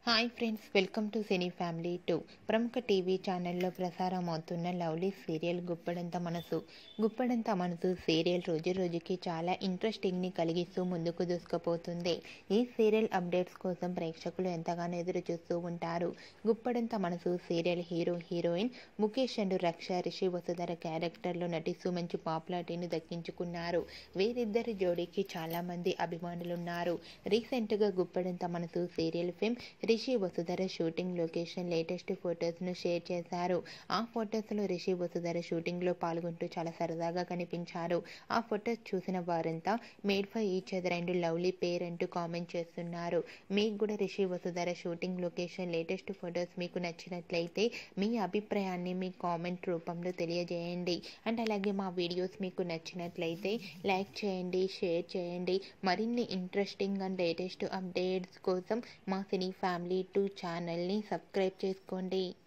hi friends welcome to cine family two ప్రముఖ TV ఛానల్లో ప్రసారం అవుతున్న లవ్లీ సీరియల్ గుప్పడంత మనసు గుప్పడంత మనసు సీరియల్ రోజు రోజుకి చాలా ఇంట్రెస్టింగ్ని కలిగిస్తూ ముందుకు దూసుకుపోతుంది ఈ సీరియల్ అప్డేట్స్ కోసం ప్రేక్షకులు ఎంతగానో ఎదురు చూస్తూ ఉంటారు Guppedantha Manasu serial hero heroine Mukesh and Raksha Rishi Vasudhara క్యారెక్టర్లో నటిస్తూ మంచి పాపులారిటీని దక్కించుకున్నారు వీరిద్దరి జోడీకి చాలామంది అభిమానులున్నారు రీసెంట్గా Guppedantha Manasu serial film Rishi Vasudhara shooting location latest ఫొటోస్ను షేర్ చేశారు ఆ ఫొటోస్లో రిషి వసుధర షూటింగ్లో పాల్గొంటూ చాలా సరదాగా కనిపించారు ఆ ఫొటోస్ చూసిన వారంతా made for each other and lovely pair అంటూ కామెంట్ చేస్తున్నారు మీకు కూడా Rishi Vasudhara shooting location latest photos మీకు నచ్చినట్లయితే మీ అభిప్రాయాన్ని మీ కామెంట్ రూపంలో తెలియజేయండి అండ్ అలాగే మా వీడియోస్ మీకు నచ్చినట్లయితే లైక్ చేయండి షేర్ చేయండి మరిన్ని ఇంట్రెస్టింగ్ అండ్ లేటెస్ట్ అప్డేట్స్ కోసం మా సినీ ఫ్యామిలీ టూ ఛానల్ని సబ్స్క్రైబ్ చేసుకోండి